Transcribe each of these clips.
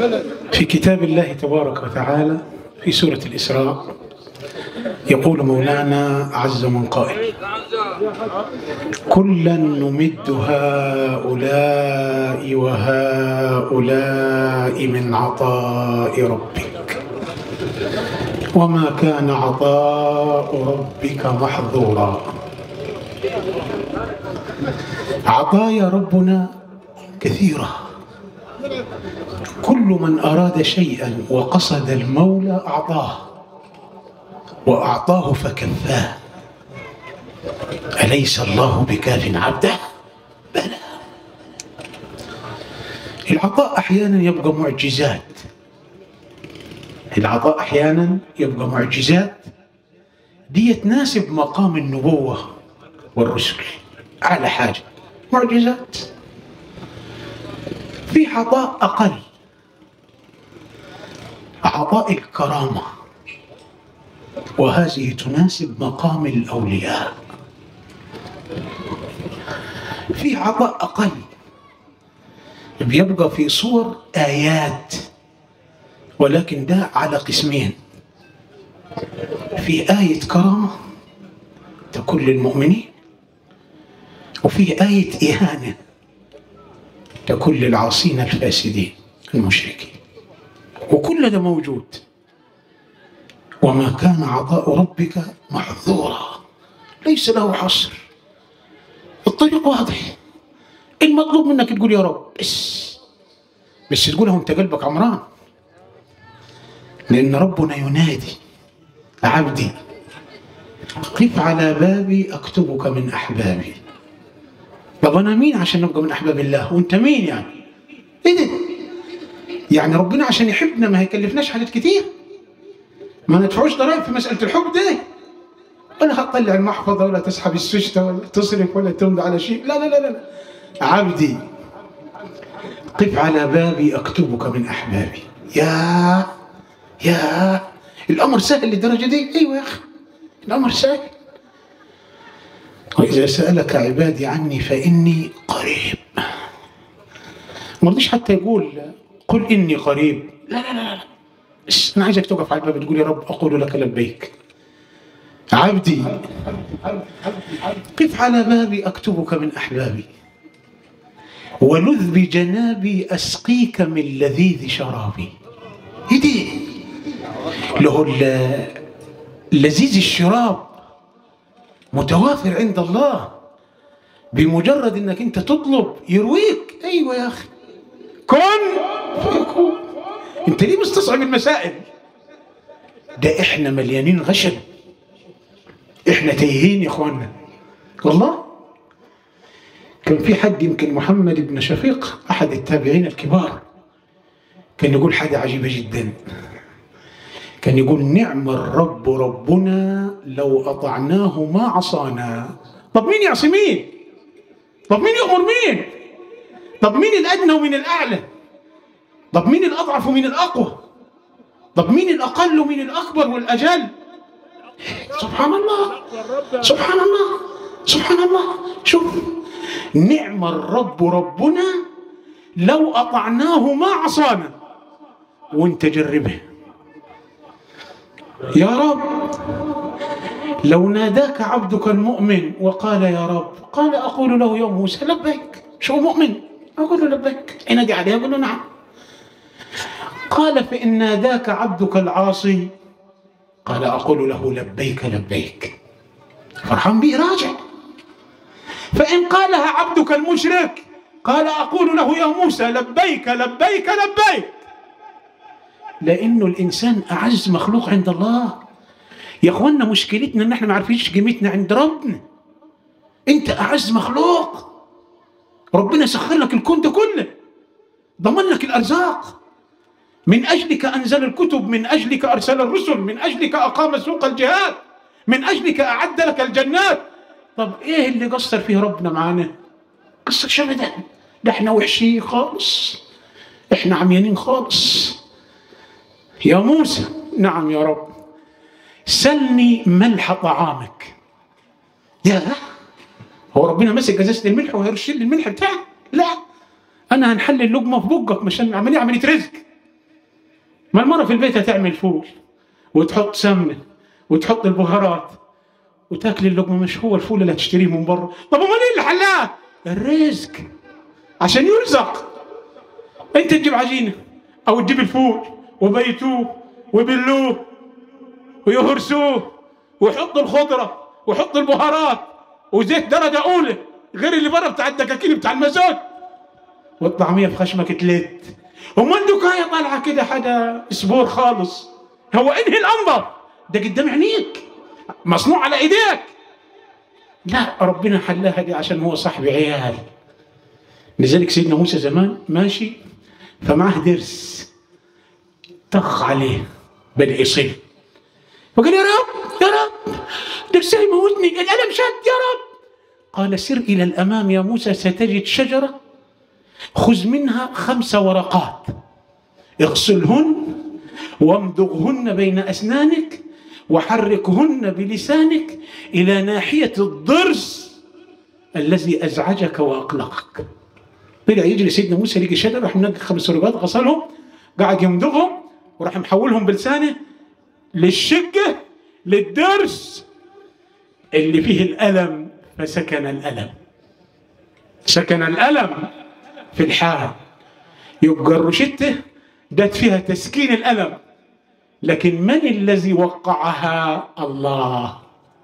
في كتاب الله تبارك وتعالى في سورة الإسراء يقول مولانا عز من قائل كلا نمد هؤلاء وهؤلاء من عطاء ربك وما كان عطاء ربك محظورا عطايا ربنا كثيره كل من اراد شيئا وقصد المولى اعطاه واعطاه فكفاه اليس الله بكاف عبده بلى العطاء احيانا يبقى معجزات العطاء احيانا يبقى معجزات دي تناسب مقام النبوه والرسل اعلى حاجه معجزات في عطاء اقل عطاء الكرامه وهذه تناسب مقام الاولياء في عطاء اقل بيبقى في صور ايات ولكن ده على قسمين في آية كرامة تكون للمؤمنين وفي آية إهانة تكون للعاصين الفاسدين المشركين وكل ده موجود وما كان عطاء ربك محظورا ليس له حصر الطريق واضح المطلوب منك تقول يا رب بس بس تقولها وانت قلبك عمران لأن ربنا ينادي عبدي قف على بابي أكتبك من أحبابي طب أنا مين عشان نبقى من أحباب الله وأنت مين يعني إيه ده يعني ربنا عشان يحبنا ما هيكلفناش حاجات كتير ما ندفعوش ضرائب في مسألة الحب ده ولا هتطلع المحفظة ولا تسحب السجتة ولا تصرف ولا تمضي على شيء لا لا لا لا عبدي قف على بابي أكتبك من أحبابي يا يا الأمر سهل للدرجة دي أيوة يا أخي الأمر سهل وإذا سألك عبادي عني فإني قريب ما رضيش حتى يقول قل إني قريب لا لا لا لا بس أنا عايزك تقف على الباب تقول يا رب أقول لك لبيك عبدي قف على بابي أكتبك من أحبابي ولذ بجنابي أسقيك من لذيذ شرابي إيدي له لذيذ الشراب متوافر عند الله بمجرد انك انت تطلب يرويك ايوه يا اخي كن فيكون انت ليه مستصعب المسائل ده احنا مليانين غشم احنا تايهين يا اخوانا والله كان في حد يمكن محمد بن شفيق احد التابعين الكبار كان يقول حاجه عجيبه جدا كان يقول نعم الرب ربنا لو أطعناه ما عصانا طب مين يعصي مين طب مين يأمر مين طب مين الأدنى ومين الأعلى طب مين الأضعف ومين الأقوى طب مين الأقل ومين الأكبر والأجل سبحان الله سبحان الله سبحان الله شوف نعم الرب ربنا لو أطعناه ما عصانا وانت جربه يا رب لو ناداك عبدك المؤمن وقال يا رب قال أقول له يا موسى لبيك شو مؤمن أقول له لبيك ينادي عليه أقول له نعم قال فإن ناداك عبدك العاصي قال أقول له لبيك لبيك فرحان به راجع فإن قالها عبدك المشرك قال أقول له يا موسى لبيك لبيك لبيك لانه الانسان اعز مخلوق عند الله يا اخوانا مشكلتنا ان احنا ما عارفينش قيمتنا عند ربنا انت اعز مخلوق ربنا سخر لك الكون ده كله ضمن لك الارزاق من اجلك انزل الكتب من اجلك ارسل الرسل من اجلك اقام سوق الجهاد من اجلك اعد لك الجنات طب ايه اللي قصر فيه ربنا معانا قصرش ابدا ده احنا وحشين خالص احنا عميانين خالص يا موسى نعم يا رب سلني ملح طعامك يا هو ربنا مسك ازازه الملح وهيرش لي الملح بتاعي لا انا هنحل اللقمه في بقك مش عمليه عمليه رزق ما المرة في البيت هتعمل فول وتحط سمنة وتحط البهارات وتاكل اللقمة مش هو الفول اللي هتشتريه من بره طب امال ايه اللي حلاه الرزق عشان يرزق انت تجيب عجينة او تجيب الفول وبيتوه وبلوه ويهرسوه ويحطوا الخضرة ويحطوا البهارات وزيت درجة أولى غير اللي بره بتاع الدكاكين بتاع المزاد والطعمية في خشمك تلت امال دكاية طالعة كده حاجة سبور خالص هو انهي الأنظر ده قدام عينيك مصنوع على ايديك لا ربنا حلاها دي عشان هو صاحب عيال لذلك سيدنا موسى زمان ماشي فمعه درس طخ عليه بدأ يصل فقال يا رب يا رب درس يموتني الألم شد يا رب قال سر إلى الأمام يا موسى ستجد شجرة خذ منها خمس ورقات اغسلهن وامضغهن بين أسنانك وحركهن بلسانك إلى ناحية الضرس الذي أزعجك وأقلقك طلع يجري سيدنا موسى لقي شجرة راح منقي خمس ورقات غسلهم قعد يمضغهم وراح محولهم بلسانه للشقة للدرس اللي فيه الألم فسكن الألم سكن الألم في الحال يبقى الروشتة جت فيها تسكين الألم لكن من الذي وقعها الله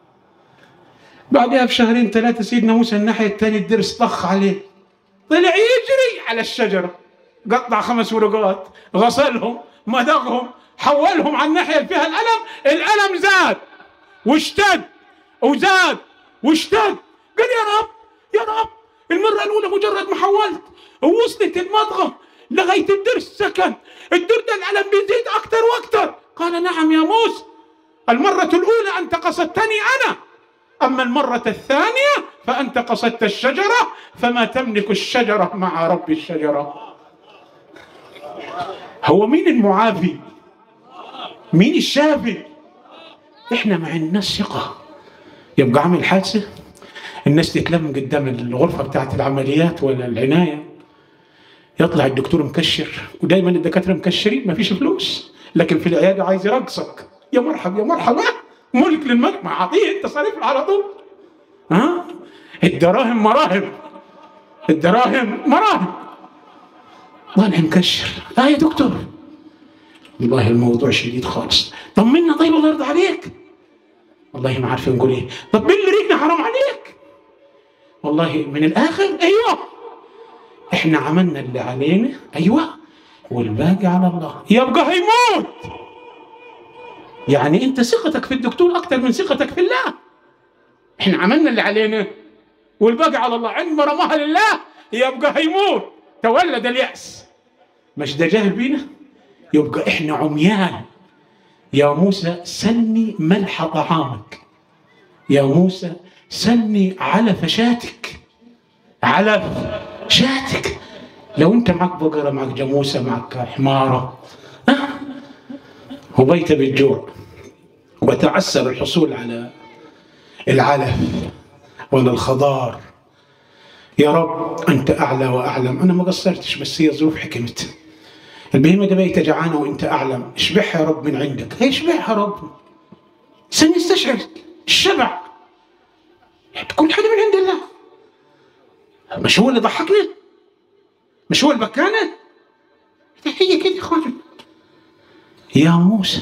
بعدها بشهرين ثلاثة سيدنا موسى الناحية الثانية الدرس طخ عليه طلع يجري على الشجرة قطع خمس ورقات غسلهم مدغهم حولهم على الناحية اللي فيها الألم الألم زاد واشتد وزاد واشتد قال يا رب يا رب المرة الأولى مجرد ما حولت ووصلت المضغة لغاية الدرس سكن الدر ده الألم بيزيد أكثر وأكثر قال نعم يا موسى المرة الأولى أنت قصدتني أنا أما المرة الثانية فأنت قصدت الشجرة فما تملك الشجرة مع رب الشجرة هو مين المعافي مين الشافي احنا مع الناس ثقة يبقى عامل حادثة الناس تتلم قدام الغرفة بتاعت العمليات ولا العناية يطلع الدكتور مكشر ودايما الدكاترة مكشرين ما فيش فلوس لكن في العيادة عايز يرقصك يا مرحب يا مرحبا ملك للملك ما عطيه انت صريف على طول ها الدراهم مراهم الدراهم مراهم وانا مكشر لا يا دكتور والله الموضوع شديد خالص طمنا طيب الله يرضى عليك والله ما عارفين نقول ايه طب مين اللي ريقنا حرام عليك والله من الاخر ايوه احنا عملنا اللي علينا ايوه والباقي على الله يبقى هيموت يعني انت ثقتك في الدكتور اكتر من ثقتك في الله احنا عملنا اللي علينا والباقي على الله عندما رماها لله يبقى هيموت تولد اليأس مش ده جاهل بينا يبقى احنا عميان يا موسى سلني ملح طعامك يا موسى سلني علف شاتك علف شاتك لو انت معك بقرة معك جاموسة معك حمارة ها وبيت بالجوع وتعسر الحصول على العلف ولا الخضار يا رب انت اعلى واعلم انا ما قصرتش بس هي ظروف حكمت البهيمه ده بيت جعانه وانت اعلم اشبعها يا رب من عندك هي اشبعها يا رب سن يستشعر الشبع كل حاجه من عند الله مش هو اللي ضحكنا مش هو البكانه هي كده يا اخوان يا موسى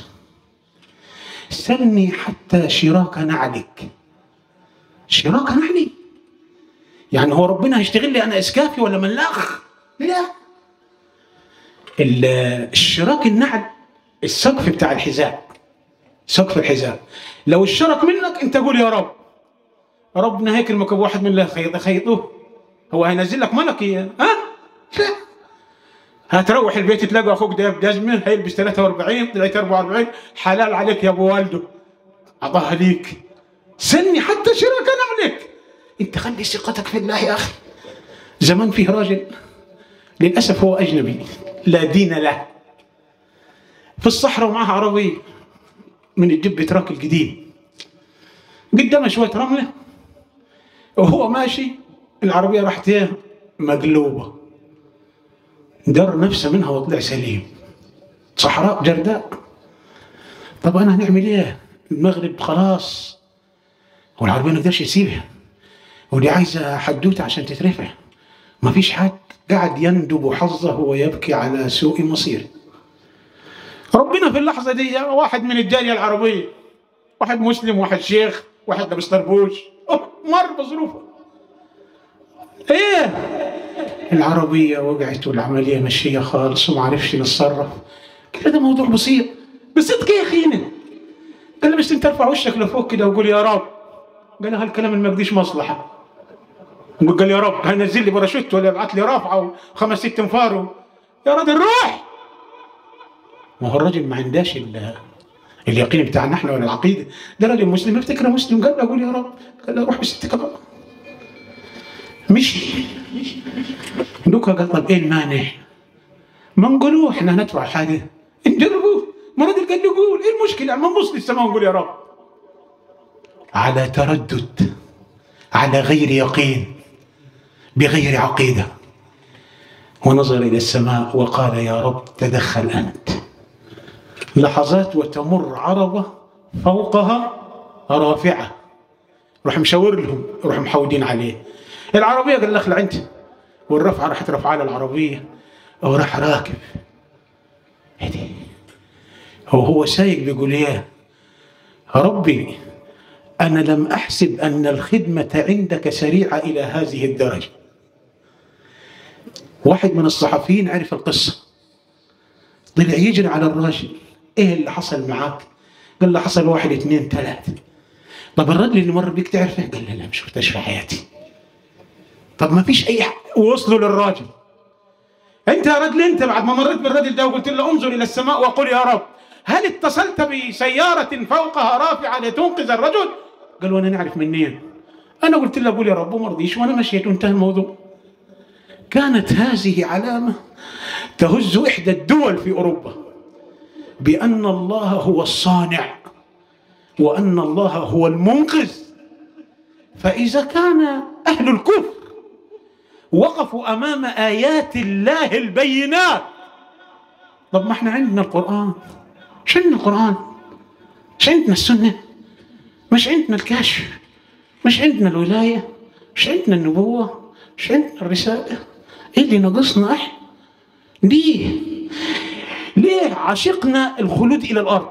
سلني حتى شراك نعلك شراك نعلي يعني هو ربنا هيشتغل لي انا اسكافي ولا ملاخ لا الشراك النعل السقف بتاع الحذاء سقف الحذاء لو الشرك منك انت قول يا رب ربنا هيكرمك بواحد من الله خيط خيطوه هو هينزل لك ملك ها لا هتروح البيت تلاقي اخوك ده بجزمه هيلبس 43 طلعت 44 حلال عليك يا ابو والده اعطاها ليك سني حتى شراكه عليك انت خلي ثقتك في الله يا اخي زمان فيه راجل للاسف هو اجنبي لا دين له في الصحراء ومعها عربيه من الجب تراك القديم قدامه شويه رمله وهو ماشي العربيه راحت ايه مقلوبه در نفسه منها وطلع سليم صحراء جرداء طب انا هنعمل ايه المغرب خلاص والعربيه ما نقدرش يسيبها ودي عايزه حدوته عشان تترفع ما فيش حد قاعد يندب حظه ويبكي على سوء مصيره ربنا في اللحظه دي واحد من الجاليه العربيه واحد مسلم واحد شيخ واحد لابس طربوش أوه، مر بظروفه ايه العربيه وقعت والعمليه مشيه خالص وما عرفش نتصرف كده ده موضوع بسيط بصدق يا اخينا قال له بس انت ارفع وشك لفوق كده وقول يا رب قال له هالكلام اللي ما يقضيش مصلحه قال يا رب هنزل لي باراشوت ولا ابعت لي رافعه وخمس ست انفار يا راجل روح ما هو الراجل ما عندهاش ال- اليقين بتاعنا احنا ولا العقيده ده راجل مسلم افتكره مسلم قال له اقول يا رب قال له روح بستك بقى مشي دوكا قال طب ايه المانع؟ ما نقولوه احنا ندفع حاجه نجربوه ما راجل قال له قول ايه المشكله ما نبص للسماء ونقول يا رب على تردد على غير يقين بغير عقيده ونظر الى السماء وقال يا رب تدخل انت لحظات وتمر عربه فوقها رافعه روح مشاور لهم روح محودين عليه العربيه قال له اخلع انت والرفعه راحت رفعه العربيه وراح راكب هدي هو هو سايق بيقول ايه ربي انا لم احسب ان الخدمه عندك سريعه الى هذه الدرجه واحد من الصحفيين عرف القصه طلع يجري على الراجل ايه اللي حصل معاك قال له حصل واحد اثنين ثلاثه طب الراجل اللي مر بيك تعرفه قال له لا ما شفتهاش في حياتي طب ما فيش اي ح- وصلوا للراجل انت يا رجل انت بعد ما مريت بالراجل ده وقلت له انظر الى السماء وقل يا رب هل اتصلت بسيارة فوقها رافعة لتنقذ الرجل؟ قال وانا نعرف منين؟ انا قلت له قول يا رب وما رضيش وانا مشيت وانتهى الموضوع. كانت هذه علامة تهز احدى الدول في اوروبا بان الله هو الصانع وان الله هو المنقذ فاذا كان اهل الكفر وقفوا امام ايات الله البينات طب ما احنا عندنا القران مش عندنا القران مش عندنا السنه مش عندنا الكشف مش عندنا الولايه مش عندنا النبوه مش عندنا الرساله ايه اللي ناقصنا احنا ليه ليه عشقنا الخلود الى الارض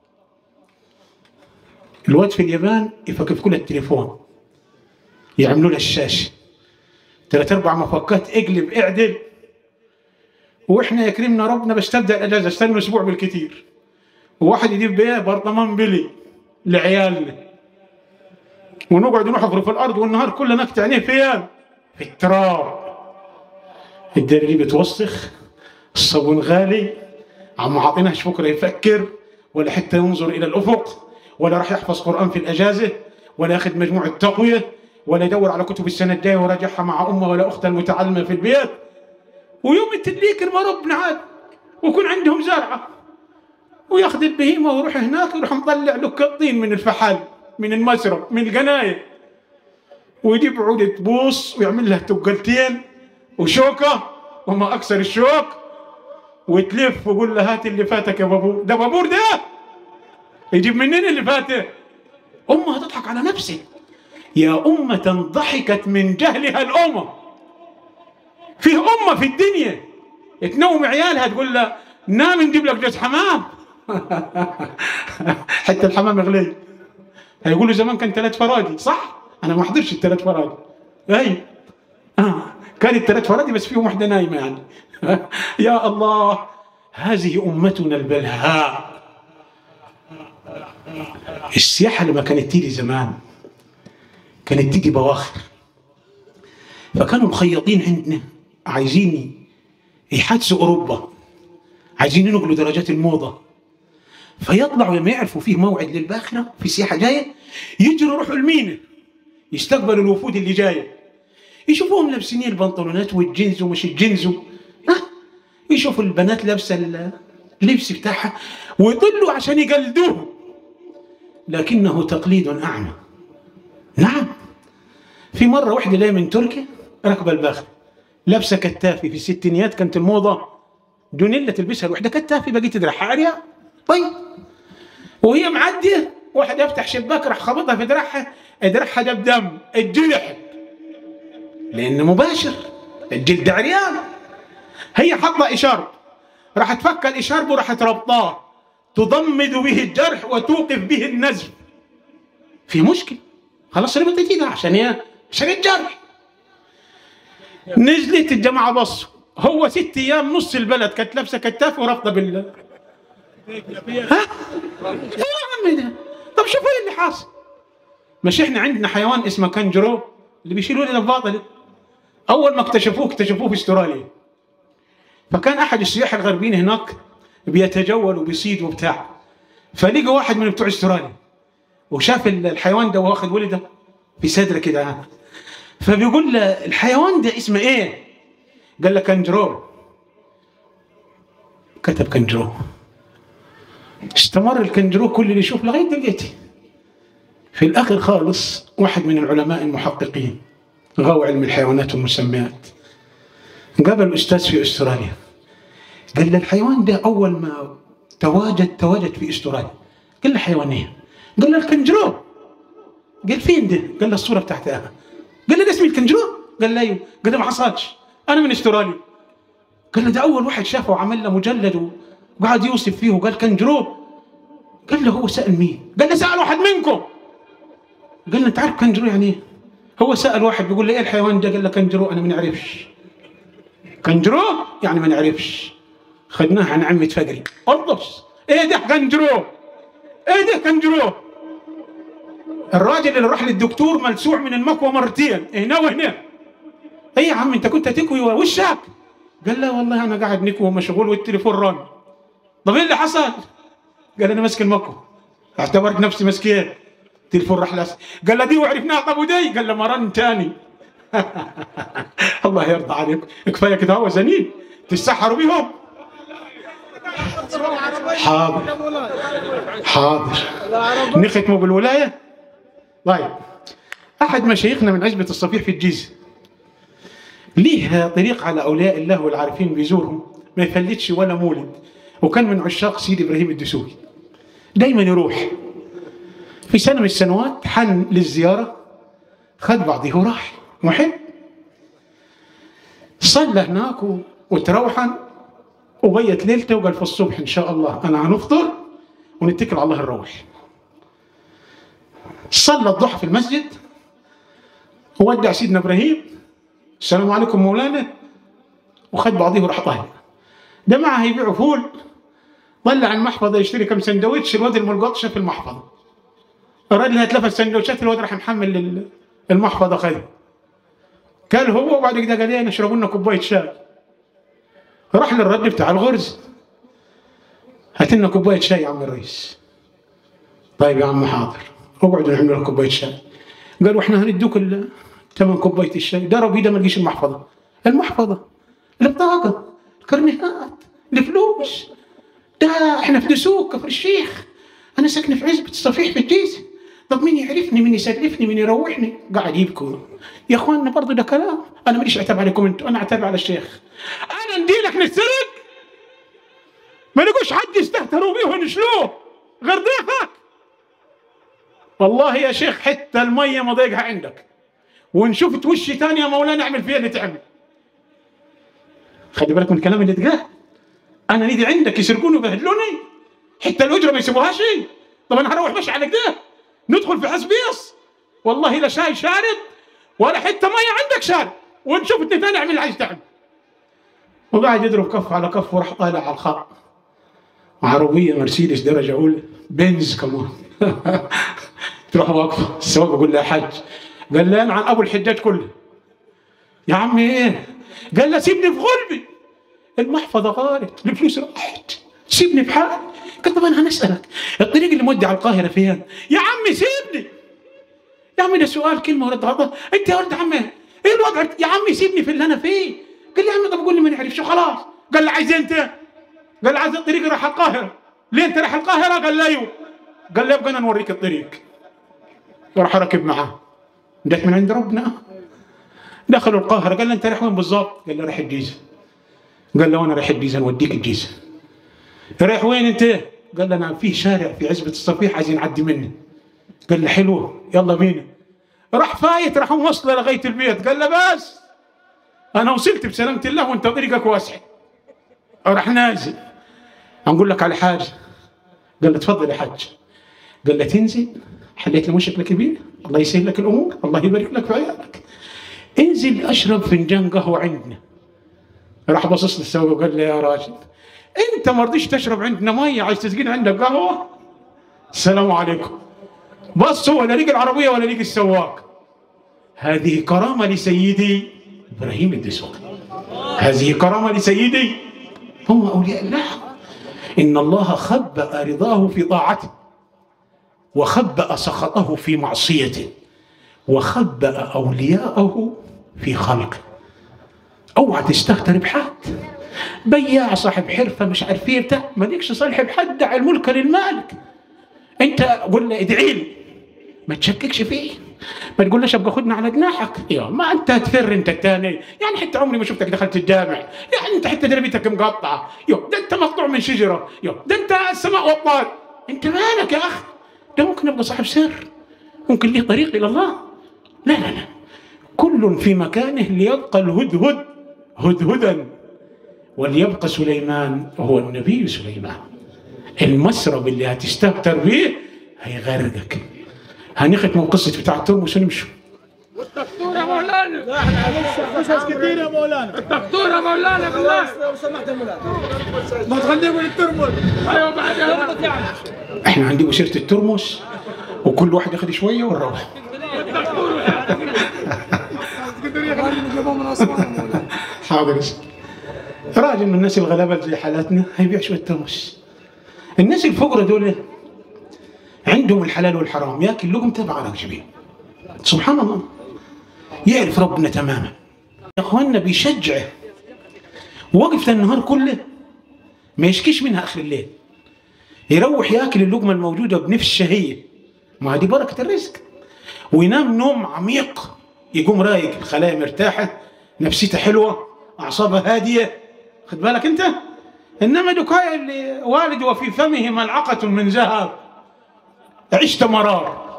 الواد في اليابان يفكفكوا له التليفون يعملوا له الشاشه ثلاث اربع مفكات اقلب اعدل واحنا يكرمنا ربنا بس تبدا الاجازه استنوا اسبوع بالكثير وواحد يجيب بيه برطمان بلي لعيالنا ونقعد نحفر في الارض والنهار كله نكت عينيه فين؟ في التراب الدليل بتوسخ الصابون غالي عم عاطيناش بكره يفكر ولا حتى ينظر الى الافق ولا راح يحفظ قران في الاجازه ولا ياخذ مجموعه تقويه ولا يدور على كتب السنه الجايه وراجعها مع امه ولا اخته المتعلمه في البيت ويوم التدليك ما ربنا عاد ويكون عندهم زرعه وياخذ البهيمه ويروح هناك ويروح مطلع له الطين من الفحل من المسرب من القنايه ويجيب عودة بوص ويعمل لها تقلتين وشوكة وما أكثر الشوك وتلف ويقول له هات اللي فاتك يا بابور ده بابور ده يجيب منين اللي فاته أمها تضحك على نفسها يا أمة ضحكت من جهلها الأمة فيه أمة في الدنيا تنوم عيالها تقول له نام نجيب لك جوز حمام حتى الحمام غلي هيقولوا زمان كان ثلاث فرادي صح؟ أنا ما حضرش الثلاث فرادي أي آه. كانت ثلاث فرادي بس فيهم واحدة نايمة يعني يا الله هذه أمتنا البلهاء السياحة لما كانت تيجي زمان كانت تيجي بواخر فكانوا الخياطين عندنا عايزين يحدثوا أوروبا عايزين ينقلوا درجات الموضة فيطلعوا لما يعرفوا فيه موعد للباخرة في سياحة جاية يجروا يروحوا المينا يستقبلوا الوفود اللي جاية يشوفوهم لابسين البنطلونات والجينز ومش الجينز و- ها يشوفوا البنات لابسة اللبس بتاعها ويضلوا عشان يقلدوهم لكنه تقليد أعمى نعم في مرة واحدة جاية من تركيا راكبة الباخرة لابسة كتافي في الستينيات كانت الموضة دونيلا تلبسها الوحده كتافي بقيت دراعها عريان طيب وهي معديه واحد يفتح شباك راح خبطها في دراعها دراعها جاب دم الجلح لانه مباشر الجلد عريان هي حاطه اشارب راح تفك الاشارب وراح تربطاه تضمد به الجرح وتوقف به النزف في مشكله خلاص ربطت ايدها عشان هي عشان الجرح نزلت الجماعه بصوا هو ست ايام نص البلد كانت لابسه كتاف ورابطه بال ها؟ ايه يا عمي ده؟ طب شوفوا ايه اللي حاصل مش احنا عندنا حيوان اسمه كنجرو اللي بيشيلوا لنا الباطل اول ما اكتشفوه اكتشفوه في استراليا فكان احد السياح الغربيين هناك بيتجول وبيصيد وبتاع فلقى واحد من بتوع استراليا وشاف الحيوان ده واخد ولده في صدره كده فبيقول له الحيوان ده اسمه ايه؟ قال له كنجرو كتب كنجرو استمر الكنجرو كل اللي يشوف لغايه دقيقتي في الاخر خالص واحد من العلماء المحققين غاوي علم الحيوانات والمسميات قابل استاذ في استراليا قال له الحيوان ده اول ما تواجد تواجد في استراليا قال له حيوان ايه؟ قال له الكنجرو قال فين ده؟ قال له الصوره بتاعتها قال له ده اسمي الكنجرو؟ قال له ايوه قال له ما حصلش انا من استراليا قال له ده اول واحد شافه وعمل له مجلد وقعد يوصف فيه وقال كنجرو قال له هو سال مين؟ قال له سال واحد منكم قال له انت عارف كنجرو يعني ايه؟ هو سال واحد بيقول له ايه الحيوان ده؟ قال له كنجرو انا ما نعرفش كنجرو يعني ما نعرفش خدناه عن عمة فقري ارقص ايه ده كنجرو ايه ده كنجرو الراجل اللي راح للدكتور ملسوع من المكوى مرتين هنا وهنا ايه يا عم انت كنت تكوي وشك قال لا والله انا قاعد نكوي ومشغول والتليفون رن طب ايه اللي حصل قال انا ماسك المكوى اعتبرت نفسي مسكين تليفون راح لس قال له دي وعرفناها طب ودي قال له ما رن تاني الله يرضى عليك كفايه كده هو زنين تسحروا بيهم حاضر حاضر نختموا بالولايه طيب احد مشايخنا من عزبه الصفيح في الجيزه ليه طريق على اولياء الله والعارفين بيزورهم ما يفلتش ولا مولد وكان من عشاق سيدي ابراهيم الدسوقي دايما يروح في سنه من السنوات حن للزياره خد بعضه وراح محب صلى هناك وتروحا وبيت ليلته وقال في الصبح ان شاء الله انا هنفطر ونتكل على الله نروح صلى الضحى في المسجد وودع سيدنا ابراهيم السلام عليكم مولانا وخد بعضيه وراح طاهر ده معه يبيعوا فول طلع المحفظه يشتري كم سندوتش الواد الملقطشه في المحفظه الراجل هتلفت سندوتشات الواد راح محمل المحفظه خذ كان هو وبعد كده قال لي نشرب لنا كوبايه شاي راح للرد بتاع الغرز هات لنا كوبايه شاي يا عم الرئيس طيب يا عم حاضر اقعدوا نعمل لك كوبايه شاي قالوا احنا هندوك ثمن كوبايه الشاي ضرب ايده ما لقيش المحفظه المحفظه البطاقه الكرنيهات الفلوس ده احنا في دسوق كفر الشيخ انا ساكنه في عزبه الصفيح في الجيزه طب مين يعرفني مين يسلفني مين يروحني قاعد يبكوا يا اخواننا برضه ده كلام انا ماليش عتاب عليكم انتوا انا عتاب على الشيخ انا نديلك نسرق ما لقوش حد يستهتروا بيه ونشلوه غير ضيفك والله يا شيخ حتى الميه ما ضيقها عندك وان شفت وشي تاني يا مولانا اعمل فيها اللي تعمل خلي بالك من الكلام اللي تقاه انا نيجي عندك يسرقوني ويبهدلوني حتى الاجره ما يسيبوهاش طب انا هروح ماشي على كده ندخل في حسبيص والله لا شاي شارب ولا حته ميه عندك شارب وان شفتني تاني اعمل اللي عايز تعمل وقاعد يضرب كف على كف وراح طالع على الخط عربيه مرسيدس درجه اولى بنز كمان تروح واقفه السواق يقول له يا حاج قال لي انا عن ابو الحجاج كله يا عمي ايه قال له سيبني في غلبي المحفظه غارت الفلوس راحت سيبني في حالي قلت طب انا هنسالك الطريق اللي مودي على القاهره فين يا عمي سيبني يا عمي ده سؤال كلمه ورد غلطه انت يا ولد عمي ايه الوضع يا عمي سيبني في اللي انا فيه قال لي يا عمي طب قول لي ما نعرفش خلاص قال لي عايز انت قال لي عايز الطريق راح القاهره ليه انت رايح القاهره قال لي ايوه قال لي يبقى انا نوريك الطريق وراح اركب معاه جت من عند ربنا دخلوا القاهره قال لي انت رايح وين بالظبط؟ قال لي رايح الجيزه قال له انا رايح الجيزه نوديك الجيزه رايح وين انت؟ قال له انا في شارع في عزبه الصفيح عايزين نعدي منه قال له حلو يلا بينا راح فايت راح موصله لغايه البيت قال له بس انا وصلت بسلامه الله وانت طريقك واسع راح نازل نقول لك على حاجه قال له تفضل يا حاج قال له تنزل حليت له مشكله كبيره الله يسهل لك الامور الله يبارك لك في عيالك انزل اشرب فنجان قهوه عندنا راح بصص للسواق وقال له يا راجل انت ما رضيش تشرب عندنا ميه عايز تسقينا عندك قهوه السلام عليكم بص هو لا لقي العربيه ولا لقي السواق هذه كرامه لسيدي ابراهيم الدسوقي هذه كرامه لسيدي هم اولياء الله ان الله خبأ رضاه في طاعته وخبأ سخطه في معصيته وخبأ اولياءه في خلقه اوعى تستهتر بحد بياع صاحب حرفه مش عارف ايه بتاع مالكش صالح بحد دع الملك للمالك انت قول له ادعي لي ما تشككش فيه ما تقولش ابقى خدنا على جناحك يا ما انت هتفر انت الثاني يعني حتى عمري ما شفتك دخلت الجامع يعني انت حتى دربيتك مقطعه يو ده انت مقطوع من شجره يو ده انت السماء والطار انت مالك يا اخي ده ممكن ابقى صاحب سر ممكن ليه طريق الى الله لا لا لا كل في مكانه ليبقى الهدهد هدهدا وليبقى سليمان هو النبي سليمان المسرب اللي هتستهتر بيه هيغرقك هنختم القصة بتاع الترمس ونمشوا الدكتور يا مولانا لا احنا هنشرح قصص كتير يا مولانا الدكتور يا مولانا بالله لو سمحت يا مولانا ما تخليهم للترمل ايوه بعد يا احنا عندنا سيرة الترمس وكل واحد ياخد شوية ونروح نجيبهم من اسوان يا مولانا حاضر يا سيدي. راجل من الناس الغلابة زي حالاتنا هيبيع شوية ترمس الناس الفقراء دول عندهم الحلال والحرام ياكل لقمته بعرق جبين سبحان الله يعرف ربنا تماما يا اخواننا بيشجعه وقف النهار كله ما يشكيش منها اخر الليل يروح ياكل اللقمه الموجوده بنفس شهيه ما دي بركه الرزق وينام نوم عميق يقوم رايق الخلايا مرتاحه نفسيته حلوه اعصابها هاديه خد بالك انت انما دكاية اللي والد وفي فمه ملعقه من ذهب عشت مرار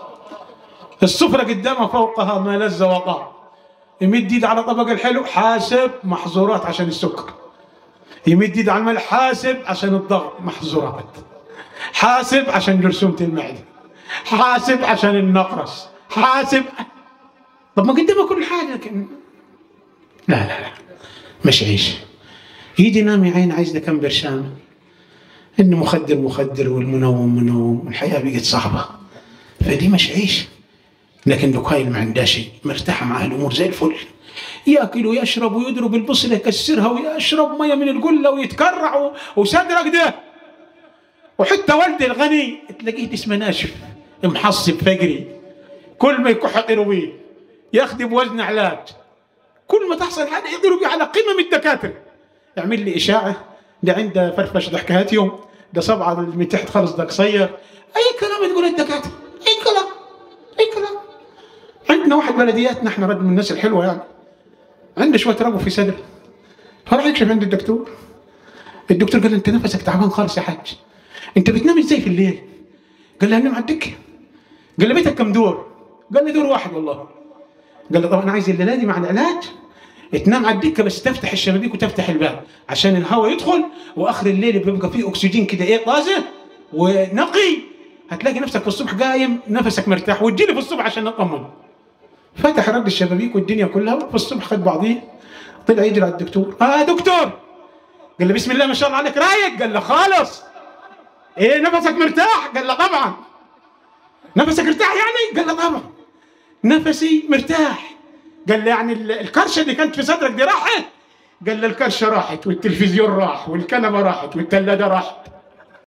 السفرة قدامه فوقها ما لذ وطاب يمد ايد على طبق الحلو حاسب محظورات عشان السكر يمد ايد على الملح حاسب عشان الضغط محظورات حاسب عشان جرثومة المعدة حاسب عشان النقرس حاسب طب ما قدامه كل حاجة لكن لا لا لا مش عيش يجي نام يا عين عايز ده كم برشام انه مخدر مخدر والمنوم منوم الحياه بقت صعبه فدي مش عيش لكن دكايل ما عندها شيء مرتاحه معها الامور زي الفل ياكل ويشرب ويضرب البصله يكسرها ويشرب ميه من القله ويتكرع و- وصدرك ده وحتى والد الغني تلاقيه جسمه ناشف محصب فقري كل ما يكح قروبيه يخدم وزن علاج كل ما تحصل حاجه يقدروا بيه على قمم الدكاتره يعمل لي اشاعه ده عنده فرفش ضحكات يوم ده صبعه من تحت خالص ده قصير اي كلام تقول الدكاتره اي كلام اي كلام عندنا واحد بلدياتنا احنا رد من الناس الحلوه يعني عنده شويه ربو في صدره فراح يكشف عند الدكتور الدكتور قال له انت نفسك تعبان خالص يا حاج انت بتنام ازاي في الليل؟ قال له انام على الدكه قال له بيتك كم دور؟ قال له دور واحد والله قال له طب انا عايز الليله دي مع العلاج تنام على الدكه بس تفتح الشبابيك وتفتح الباب عشان الهواء يدخل واخر الليل بيبقى فيه اكسجين كده ايه طازه ونقي هتلاقي نفسك في الصبح قايم نفسك مرتاح وتجيلي في الصبح عشان نطمن فتح رد الشبابيك والدنيا كلها وفي الصبح خد بعضيه طلع يجري على الدكتور اه دكتور قال له بسم الله ما شاء الله عليك رايق قال له خالص ايه نفسك مرتاح قال له طبعا نفسك ارتاح يعني قال له طبعا نفسي مرتاح قال له يعني ال- الكرشه اللي كانت في صدرك دي راحت قال له الكرشه راحت والتلفزيون راح والكنبه راحت والثلاجه راحت